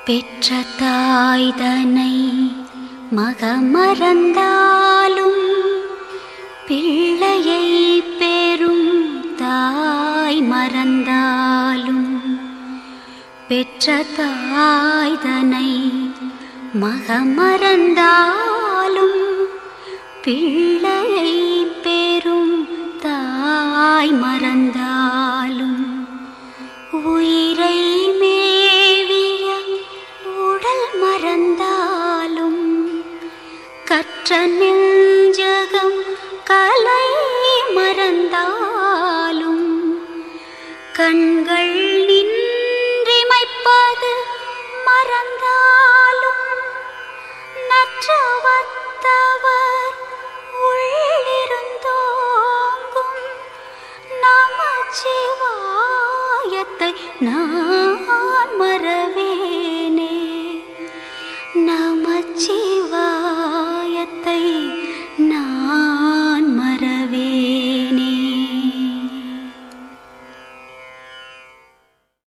பெற்ற தாய்தனை மகமறந்தாலும் பிள்ளையை பெறும் தாய் மறந்தாலும் பெற்ற தாய்தனை மகமறந்தாலும் பிள்ளையை பெறும் தாய் மறந்தாலும் உயிரை மேவிய உடல் மறந்தாலும் கற்ற நெஞ்சகம் கலை மறந்தாலும் கண்கள் நின்றிமைப்பது மறந்தாலும் நற்றவத்தவர் உள்ளிருந்தோங்கும் நமச்சிவாயத்தை நான் மறவேனே நமச்சிவாயத்தை